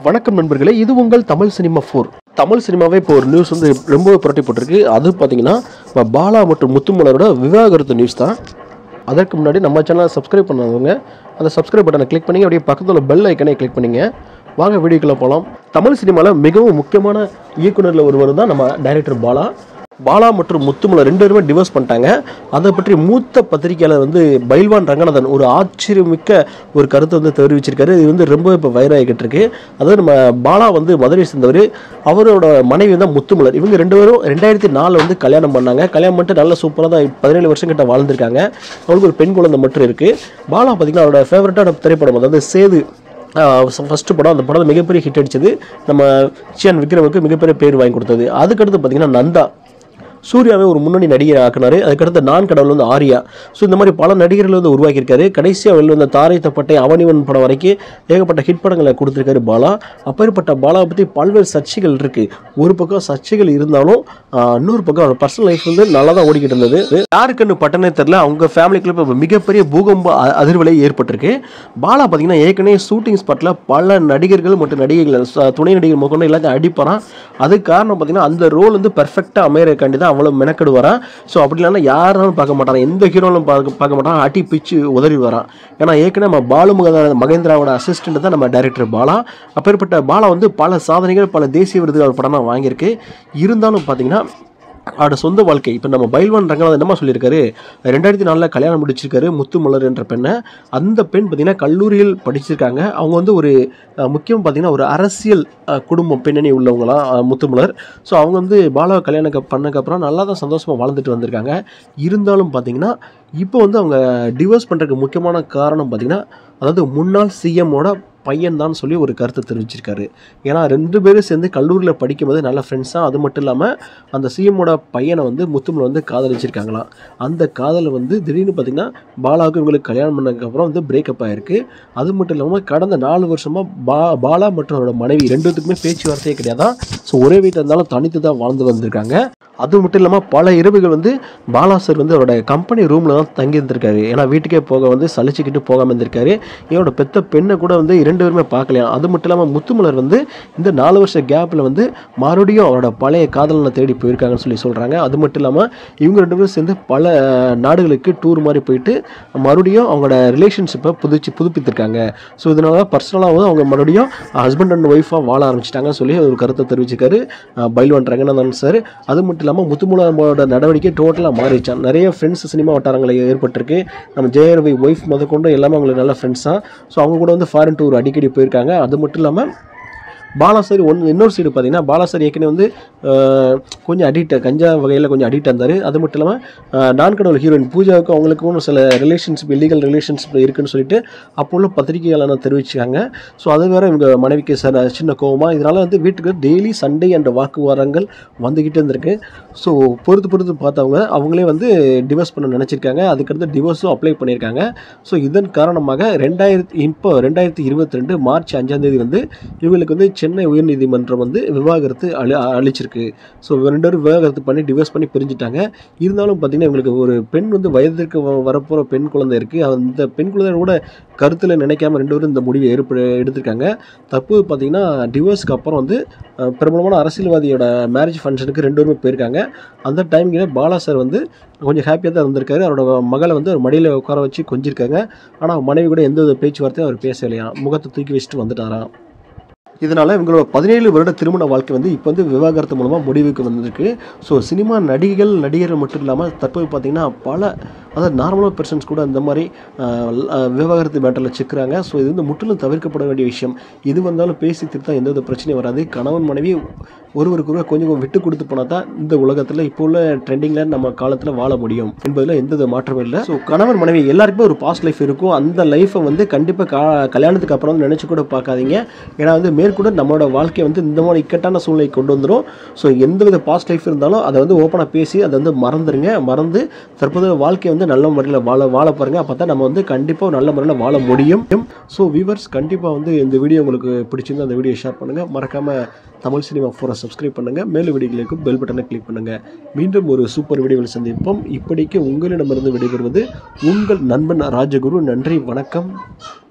வணக்கம் நண்பர்களே இது உங்கள் தமிழ் சினிமா ஃபோர் தமிழ் சினிமாவே இப்போ ஒரு நியூஸ் வந்து ரொம்ப புரட்டி போட்டிருக்கு அது பார்த்தீங்கன்னா நம்ம பாலா மற்றும் முத்துமலரோட விவாகரத்து நியூஸ் தான் அதற்கு முன்னாடி நம்ம சேனலை சப்ஸ்கிரைப் பண்ணாதவங்க அந்த சப்ஸ்கிரைப் பட்டனை கிளிக் பண்ணி அப்படியே பக்கத்தில் உள்ள பெல் ஐக்கனை கிளிக் பண்ணிங்க வாங்க வீடியோக்குள்ளே போகலாம் தமிழ் சினிமாவில் மிகவும் முக்கியமான இயக்குனரில் ஒருவர் தான் நம்ம டைரக்டர் பாலா பாலா மற்றும் முத்துமலை ரெண்டு பேருமே டிவோர்ஸ் பண்ணிட்டாங்க அதை பற்றி மூத்த பத்திரிகையாளர் வந்து பைல்வான் ரங்கநாதன் ஒரு ஆச்சரியமிக்க ஒரு கருத்தை வந்து தெரிவிச்சிருக்காரு இது வந்து ரொம்ப இப்போ வைராகிட்டு இருக்கு அதாவது நம்ம பாலா வந்து மதுரை சேர்ந்தவர் அவரோட மனைவி தான் முத்துமலர் இவங்க ரெண்டு பேரும் ரெண்டாயிரத்தி நாலில் வந்து கல்யாணம் பண்ணாங்க கல்யாணம் பண்ணிட்டு நல்ல சூப்பராக தான் பதினேழு வருஷம் கிட்ட வாழ்ந்திருக்காங்க அவங்களுக்கு ஒரு பெண் குழந்தை மட்டும் இருக்குது பாலா பார்த்தீங்கன்னா அவரோட ஃபேவரட்டான திரைப்படம் அதாவது சேது ஃபஸ்ட்டு படம் அந்த படம் மிகப்பெரிய ஹிட் அடிச்சது நம்ம சியான் விக்ரமுக்கு மிகப்பெரிய பேர் வாங்கி கொடுத்தது அதுக்கடுத்து பார்த்தீங்கன்னா நந்தா சூர்யாவே ஒரு முன்னணி நடிகர் ஆக்குனாரு அதுக்கடுத்து நான் கடவுள் வந்து ஆர்யா ஸோ இந்த மாதிரி பல நடிகர்கள் வந்து உருவாக்கியிருக்காரு கடைசியாக வெளில வந்த தாரை தப்பட்டை அவனிவன் படம் வரைக்கும் ஏகப்பட்ட ஹிட் படங்களை கொடுத்துருக்காரு பாலா அப்பேற்பட்ட பாலாவை பற்றி பல்வேறு சர்ச்சைகள் இருக்குது ஒரு பக்கம் சர்ச்சைகள் இருந்தாலும் ஆஹ், இன்னொரு பக்கம் அவர் பர்சனல் லைஃப் வந்து நல்லா தான் ஓடிக்கிட்டு இருந்தது யாருக்குன்னு பட்டனே தெரில அவங்க ஃபேமிலிக்குள்ள இப்போ மிகப்பெரிய பூகம்ப அ- அதிர்வலை ஏற்பட்டிருக்கு பாலா பார்த்தீங்கன்னா ஏற்கனவே ஷூட்டிங் ஸ்பாட்டில் பல நடிகர்கள் மற்றும் நடிகைகள் ச- துணை நடிகர் முதற்கொண்டு எல்லாத்தையும் அடிப்பறான் அதுக்கு காரணம் பார்த்தீங்கன்னா அந்த ரோல் வந்து பெர்ஃபெக்டாக அமையறக்காண்டி தான் அவ்வளோ மெனக்கெடு வரான் ஸோ அப்படி இல்லைன்னா யாரும் பார்க்க மாட்டான் எந்த ஹீரோலும் பார்க்க பார்க்க மாட்டான் அடி பிச்சு உதறி வரான் ஏன்னா ஏற்கனவே நம்ம பாலு மக- மகேந்திராவோட அசிஸ்டன்ட் தான் நம்ம டைரக்டர் பாலா அப்பேற்பட்ட பாலா வந்து பல சாதனைகள் பல தேசிய விருதுகள் படமாக வாங்கியிருக்கு இருந்தாலும் பார்த்தீங்கன்னா அவரோட சொந்த வாழ்க்கை இப்போ நம்ம பைல்வான் ரங்கநாதன் என்னமா சொல்லியிருக்காரு ரெண்டாயிரத்தி நாலில் கல்யாணம் முடிச்சிருக்காரு முத்துமலர் என்ற பெண்ணை அந்த பெண் பார்த்தீங்கன்னா கல்லூரியில் படிச்சிருக்காங்க அவங்க வந்து ஒரு அஹ், முக்கியம் பார்த்தீங்கன்னா ஒரு அரசியல் அஹ், குடும்பம் பின்னணி உள்ளவங்களாம் அஹ், முத்துமலர் ஸோ அவங்க வந்து பாலாவை கல்யாணம் க- பண்ணக்கப்புறம் நல்லா தான் சந்தோஷமாக வாழ்ந்துட்டு வந்திருக்காங்க இருந்தாலும் பார்த்தீங்கன்னா இப்போ வந்து அவங்க டிவோர்ஸ் பண்ணுறதுக்கு முக்கியமான காரணம் பார்த்தீங்கன்னா அதாவது முன்னாள் சிஎம்மோட பையன் தான் சொல்லி ஒரு கருத்தை தெரிவிச்சிருக்காரு ஏன்னா ரெண்டு பேரும் சேர்ந்து கல்லூரியில் படிக்கும்போது நல்ல ஃப்ரெண்ட்ஸாக அது மட்டும் இல்லாமல் அந்த சிஎம்மோட பையனை வந்து முத்துமலை வந்து காதலிச்சிருக்காங்களாம் அந்த காதலை வந்து திடீர்னு பார்த்தீங்கன்னா பாலாவுக்கு இவங்களுக்கு கல்யாணம் பண்ணதுக்கப்புறம் வந்து பிரேக்கப் ஆயிருக்கு அது மட்டும் இல்லாமல் கடந்த நாலு வருஷமாக பா பாலா மற்றும் அவரோட மனைவி ரெண்டுத்துக்குமே பேச்சுவார்த்தையே கிடையாதான் ஸோ ஒரே வீட்டில் இருந்தாலும் தனித்து தான் வாழ்ந்து வந்திருக்காங்க அது மட்டும் இல்லாமல் பல இரவுகள் வந்து பாலா சார் வந்து அவரோட கம்பெனி ரூமில் தான் தங்கி இருந்திருக்காரு ஏன்னா வீட்டுக்கே போக வந்து சலிச்சுக்கிட்டு போகாமல் இருந்திருக்காரு இவரோட பெத்த பெண்ணை கூட வந்து இரண்டு பேருமே பார்க்கலையாம் அது மட்டும் இல்லாமல் முத்துமலர் வந்து இந்த நாலு வருஷ கேப்பில் வந்து மறுபடியும் அவரோட பழைய காதலனை தேடி போயிருக்காங்கன்னு சொல்லி சொல்கிறாங்க அது மட்டும் இல்லாமல் இவங்க ரெண்டு பேரும் சேர்ந்து பல நாடுகளுக்கு டூர் மாதிரி போயிட்டு மறுபடியும் அவங்களோட ரிலேஷன்ஷிப்பை புதுச்சு புதுப்பித்திருக்காங்க ஸோ இதனால பர்சனலாகவும் அவங்க மறுபடியும் ஹஸ்பண்ட் அண்ட் ஒய்ஃபாக வாழ ஆரம்பிச்சிட்டாங்கன்னு சொல்லி ஒரு கருத்தை தெரிவிச்சிருக்காரு அஹ் பைல்வான் ரங்கநாதன் சார் அது மட்டும் இல்லாமல் முத்துமுலாமோட நடவடிக்கை டோட்டலாக மாறிச்சான் நிறைய ஃப்ரெண்ட்ஸ் சினிமா வட்டாரங்களில் ஏற்பட்டிருக்கு நம்ம ஜெயரவி ஒய்ஃப் முதற்கொண்டு எல்லாமே அவங்களுக்கு நல்ல ஃப்ரெண்ட்ஸ் தான் ஸோ அவங்க கூட வந்து ஃபாரின் டூர் அடிக்கடி போயிருக்காங்க அது மட்டும் இல்லாமல் பாலாசரி ஒன்று இன்னொரு சைடு பார்த்தீங்கன்னா பாலாசரி ஏற்கனவே வந்து அஹ், கொஞ்சம் அடிக்ட் கஞ்சா வகையில் கொஞ்சம் அடிக்ட் இருந்தார் அது மட்டும் இல்லாமல் நான் கடவுள் ஹீரோயின் பூஜாவுக்கும் அவங்களுக்கும் சில ரிலேஷன்ஷிப் இல்லீகல் ரிலேஷன்ஷிப் இருக்குன்னு சொல்லிட்டு அப்போ உள்ள பத்திரிகையாளர் தெரிவிச்சாங்க ஸோ அது வேற இவங்க மனைவிக்கு சார் சின்ன கோவமா இதனால வந்து வீட்டுக்கு டெய்லி சண்டே என்ற வாக்குவாதங்கள் வந்துக்கிட்டே இருந்திருக்கு ஸோ பொறுத்து பொறுத்து பார்த்தவங்க அவங்களே வந்து டிவோர்ஸ் பண்ண நினச்சிருக்காங்க அதுக்கடுத்து டிவோர்ஸும் அப்ளை பண்ணியிருக்காங்க ஸோ இதன் காரணமாக ரெண்டாயிரத்தி இப்போ ரெண்டாயிரத்தி இருபத்தி ரெண்டு மார்ச் அஞ்சாம் தேதி வந்து இவங்களுக்கு வந்து சென்னை உயர்நீதிமன்றம் வந்து விவாகரத்து அளி அளிச்சிருக்கு ஸோ ரெண்டு பேரும் விவாகரத்து பண்ணி டிவோர்ஸ் பண்ணி பிரிஞ்சுட்டாங்க இருந்தாலும் பார்த்தீங்கன்னா இவங்களுக்கு ஒரு பெண் வந்து வயதிற்கு வ- வரப்போகிற பெண் குழந்தை இருக்குது அந்த பெண் குழந்தை கூட கருத்தில் நினைக்காம ரெண்டு பேரும் இந்த முடிவை ஏற்ப எடுத்திருக்காங்க தப்பு பார்த்தீங்கன்னா டிவோர்ஸ்க்கு அப்புறம் வந்து அஹ், பிரபலமான அரசியல்வாதியோட மேரேஜ் ஃபங்க்ஷனுக்கு ரெண்டு பேருமே போயிருக்காங்க அந்த டைம்ல பாலா சார் வந்து கொஞ்சம் ஹாப்பியாக தான் இருந்திருக்காரு அவரோட மகளை வந்து அவர் மடியில் உட்கார வச்சு கொஞ்சிருக்காங்க ஆனால் மனைவி கூட எந்த வித பேச்சுவார்த்தையும் அவர் பேசலையாம் முகத்தை தூக்கி வச்சுட்டு வந்துட்டாராம் இதனால் இவங்களோட பதினேழு வருட திருமண வாழ்க்கை வந்து இப்போ வந்து விவாகரத்து மூலமாக முடிவுக்கு வந்திருக்கு ஸோ சினிமா நடிகைகள் நடிகர்கள் மட்டும் இல்லாமல் தற்போது பார்த்தீங்கன்னா பல அதாவது நார்மலாக பர்சன்ஸ் கூட இந்த மாதிரி ஆஹ், ஆஹ், விவாகரத்து மேட்டரில் சிக்கிறாங்க ஸோ இது வந்து முற்றிலும் தவிர்க்கப்பட வேண்டிய விஷயம் இது வந்தாலும் பேசி திருத்தா எந்த வித பிரச்சனையும் வராது கணவன் மனைவி ஒருவருக்கு ஒருவர் கொஞ்சம் கொஞ்சம் விட்டு கொடுத்து போனால் தான் இந்த உலகத்தில் இப்போ உள்ள ட்ரெண்டிங்கில் நம்ம காலத்தில் வாழ முடியும் என்பதில் எந்த வித மாற்றமும் இல்லை ஸோ கணவன் மனைவி எல்லாருக்குமே ஒரு பாஸ்ட் லைஃப் இருக்கும் அந்த லைஃப்பை வந்து கண்டிப்பாக கா கல்யாணத்துக்கு அப்புறம் வந்து நினச்சி கூட பார்க்காதீங்க ஏன்னா வந்து மேற்கூட நம்மளோட வாழ்க்கையை வந்து இந்த மாதிரி இக்கட்டான சூழ்நிலை கொண்டு வந்துடும் ஸோ எந்த வித பாஸ்ட் லைஃப் இருந்தாலும் அதை வந்து ஓப்பனாக பேசி அதை வந்து மறந்துடுங்க மறந்து தற்போது வாழ்க்கையை வந்து நல்ல முறையில் வாழ வாழ பாருங்க அப்போ தான் நம்ம வந்து கண்டிப்பாக நல்ல முறையில் வாழ முடியும் ஸோ வியூவர்ஸ் கண்டிப்பாக வந்து இந்த வீடியோ உங்களுக்கு பிடிச்சிருந்தா அந்த வீடியோ ஷேர் பண்ணுங்கள் மறக்காமல் தமிழ் சினிமா ஃபோரை சப்ஸ்கிரைப் பண்ணுங்கள் மேலும் வீடியோகளுக்கு பெல் பட்டனை கிளிக் பண்ணுங்கள் மீண்டும் ஒரு சூப்பர் வீடியோவில் சந்திப்போம் இப்படிக்கு உங்களிடமிருந்து விடைபெறுவது உங்கள் நண்பன் ராஜகுரு நன்றி வணக்கம்